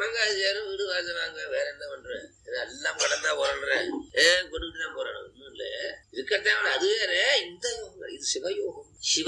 பணம் காசு சேரும் வீடு வாசல் வாங்க வேற என்ன பண்றேன் எல்லாம் கடன் தான் போறேன் ஏன் கொண்டுட்டு தான் போறேன் ஒண்ணும் இல்ல இருக்கத்தான் அது வேற இந்த யோகம் இது சிவயோகம் சிவ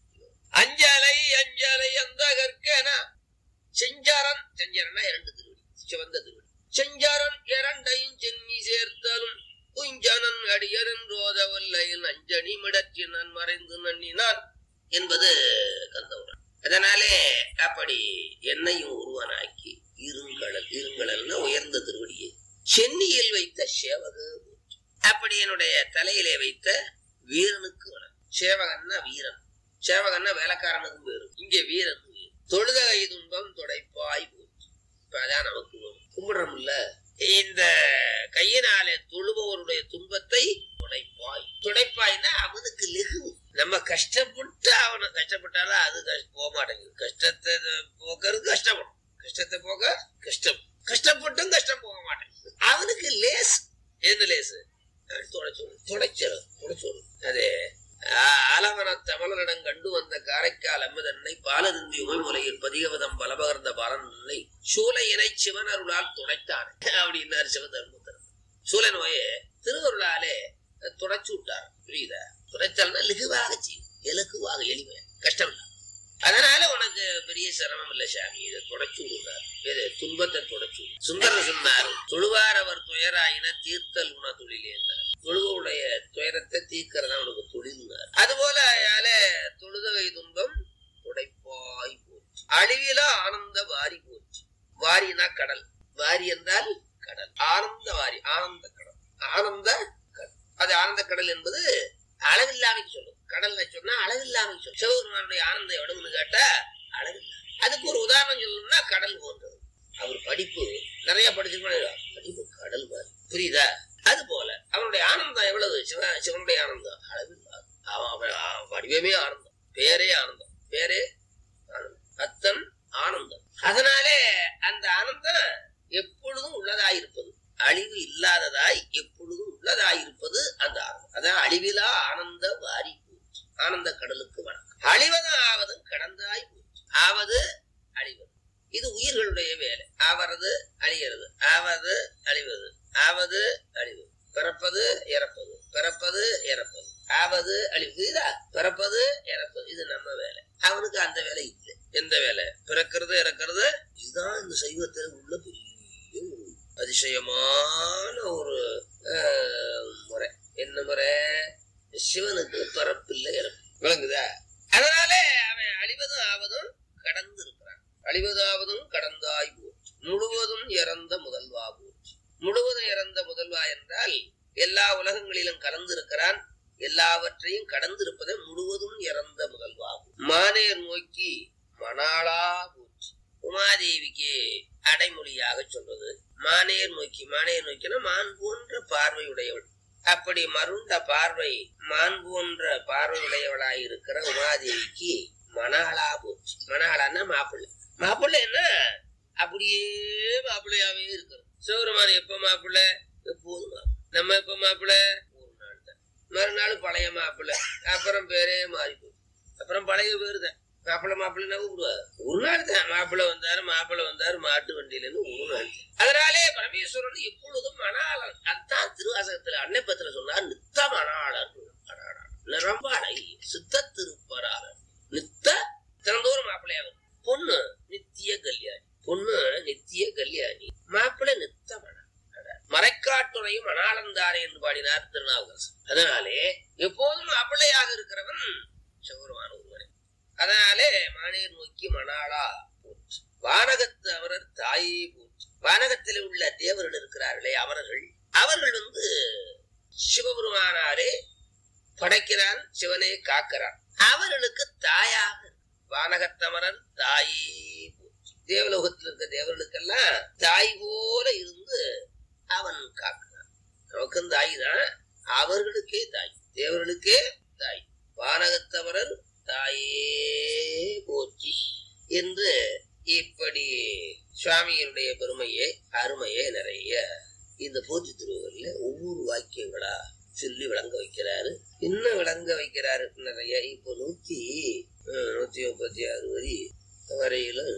அஞ்சலை அஞ்சலை அந்த கற்கன செஞ்சாரன் செஞ்சாரன்னா இரண்டு திருவடி சிவந்த திருவடி செஞ்சாரன் இரண்டையும் சென்னி சேர்த்தலும் குஞ்சனன் அடியரன் ரோதவல்லையின் அஞ்சனி மிடற்றினான் மறைந்து நன்னினான் என்பது கந்தபுரம் அதனாலே அப்படி என்னையும் ஒருவனாக்கி இருங்கடல் இருங்கடல்னா உயர்ந்த திருவடியே சென்னியில் வைத்த சேவக அப்படி என்னுடைய தலையிலே வைத்த வீரனுக்கு வணக்கம் சேவகன்னா வீரன் சேவகன்னா வேலைக்காரனுக்கும் பேரு இங்க வீரன் பேரு. தொழுதகை துன்பம் தொடைப்பாய் போச்சு இப்ப அதான் நமக்கு வரும் கும்பிடுறோம்ல இந்த கையினாலே தொழுபவருடைய துன்பத்தை துடைப்பாய் துடைப்பாய்னா அவனுக்கு லெகு நம்ம கஷ்டப்பட்டு அவனை கஷ்டப்பட்டாலும் அது கஷ்ட- போக மாட்டேங்குது கஷ்டத்தை போக்குறது கஷ்டப்படும் கஷ்டத்தை போக கஷ்டம் கஷ்டப்பட்டும் கஷ்டம் போக மாட்டேங்குது அவனுக்கு லேஸ் எந்த லேசு துடைச்சோடு துடைச்சல் துடைச்சோடு அதே ஆலவன தமிழரிடம் கண்டு வந்த காரைக்கால் அம்மதன்னை பாலருந்தி உமைமுலையில் பதிகவதம் பலபகர்ந்த பாலனை சூலையினை சிவன் அருளால் துடைத்தான் அப்படின்னாரு சிவதர்மத்தர் சூலை நோயை திருவருளாலே துடைச்சு விட்டார் புரியுதா துடைச்சல்னா லகுவாக செய்யும் இலகுவாக எளிமை கஷ்டம் இல்லை அதனால உனக்கு பெரிய சிரமம் இல்ல சாமி இதை தொடச்சு விடுறார் இது துன்பத்தை தொடச்சு விடு. சுந்தரர் சொன்னார் தொழுவார் அவர் துயராயின தீர்த்தல் உண தொழிலே தொழுவுடைய துயரத்தை தீர்க்கிறதா உனக்கு தொழில்னார் அதுபோல அயால தொழுதகை துன்பம் துடைப்பாய் போச்சு அழிவில ஆனந்த வாரி போச்சு வாரினா கடல் வாரி என்றால் கடல் ஆனந்த வாரி ஆனந்த கடல் ஆனந்த கடல் அது ஆனந்த கடல் என்பது அளவில்லாமைக்கு சொல்லும் கடல்ல சொன்னா அளவில்லாமைக்கு சொல்லும் சிவபெருமானுடைய ஆனந்தம் எவ்வளவுன்னு கேட்டா அளவில்லை அதுக்கு ஒரு உதாரணம் சொல்லணும்னா கடல் போன்றது அவர் படிப்பு நிறைய படிச்சிருக்கா படிப்பு கடல் மாதிரி புரியுதா அது போல அவனுடைய ஆனந்தம் எவ்வளவு சிவ சிவனுடைய ஆனந்தம் அளவில்லாது அவன் அவன் அவன் வடிவமே ஆனந்தம் பேரே ஆனந்தம் பேரே ஆனந்தம் அத்தன் ஆனந்தம் அதனாலே அந்த ஆனந்தம் எப்பொழுதும் உள்ளதாயிருப்பது அழிவு இல்லாததாய் எப்பொழுதும் உள்ளதாயிருப்பது அந்த ஆனந்தம் அதான் அழிவிலா ஆனந்த வாரி போச்சு ஆனந்த கடலுக்கு வணக்கம் அழிவதும் ஆவதும் கடந்தாய் போச்சு ஆவது அழிவது இது உயிர்களுடைய வேலை ஆவறது அழிகிறது ஆவது அழிவது ஆவது அழிவு பிறப்பது இறப்பது பிறப்பது இறப்பது ஆவது அழிவு புரியுதா பிறப்பது இறப்பது இது நம்ம வேலை அவனுக்கு அந்த வேலை இல்லை எந்த வேலை பிறக்கிறது இறக்கிறது இதுதான் இந்த சைவத்தில் உள்ள பெரிய ஒரு அதிசயமான ஒரு ஆஹ், முறை என்ன முறை சிவனுக்கு பிறப்பில்லை இறப்பு விளங்குதா அதனாலே அவன் அழிவதும் ஆவதும் கடந்து இருக்கிறான் அழிவதாவதும் கடந்தாய் போச்சு முழுவதும் இறந்த முதல்வா போச்சு முழுவதும் இறந்த முதல்வா என்றால் எல்லா உலகங்களிலும் கலந்து இருக்கிறான் எல்லாவற்றையும் கடந்து இருப்பதை முழுவதும் இறந்த முதல்வா மானேர் நோக்கி மணாளா போச்சு உமாதேவிக்கு அடைமொழியாக சொல்றது மானேர் நோக்கி மானேர் நோக்கினா மான் போன்ற பார்வையுடையவள் அப்படி மருண்ட பார்வை மான் போன்ற பார்வையுடையவளாய் இருக்கிற உமாதேவிக்கு மணாளா போச்சு மணாளான்னா மாப்பிள்ளை மாப்பிள்ளை என்ன அப்படியே மாப்பிள்ளையாவே இருக்கிறது சிவருமான எப்ப மாப்பிள்ளை எப்போதும் மாப்பிள்ளை. நம்ம எப்ப மாப்பிள்ளை ஒரு நாள் தான் மறுநாள் பழைய மாப்பிள்ளை அப்புறம் பேரே மாறி போச்சு அப்புறம் பழைய பேரு தான் மாப்பிள்ளை மாப்பிள்ளைன்னா கூப்பிடுவாரு ஒரு நாள் தான் மாப்பிள்ளை வந்தாரு மாப்பிள்ளை வந்தாரு மாட்டு வண்டியிலன்னு ஒரு நாள் தான். அதனாலே பரமேஸ்வரன் எப்பொழுதும் மணாளன் அதான் திருவாசகத்துல அன்னைப்பத்துல சொன்னார் நித்த மணாளன் மணாளன் நிரம்பாடை சித்த திருப்பராளன் நித்த திறந்தோறும் மாப்பிள்ளையாவது பொண்ணு நித்திய கல்யாணி பொண்ணு நித்திய கல்யாணி மாப்பிள்ளை நித்த மணாளன் மறைக்காட்டுறையும் மணாளந்தாரே என்று பாடினார் திருநாவுக்கரசர் அதனாலே எப்போதும் மாப்பிள்ளையாக இருக்கிறவன் சிவருமான ஒருவனே அதனாலே மானேர் நோக்கி மணாளா போச்சு வானகத்து அவரர் தாயே போச்சு வானகத்தில் உள்ள தேவர்கள் இருக்கிறார்களே அவர்கள் அவர்கள் வந்து சிவபெருமானாரே படைக்கிறான் சிவனே காக்கிறான் அவர்களுக்கு தாயாக வானகத்தமரன் தாயே போச்சு தேவலோகத்தில் இருக்க தேவர்களுக்கெல்லாம் தாய் போல இருந்து அவன் காக்கிறான் நமக்கும் தாய் தான் அவர்களுக்கே தாய் தேவர்களுக்கே தாய் வானகத்தவரர் தாயே போற்றி என்று இப்படி சுவாமியினுடைய பெருமையை அருமையை நிறைய இந்த போற்றி திருவள்ளுவர்ல ஒவ்வொரு வாக்கியங்களா சொல்லி விளங்க வைக்கிறாரு இன்னும் விளங்க வைக்கிறாரு நிறைய இப்போ நூத்தி அஹ், நூத்தி முப்பத்தி ஆறு வரி வரையில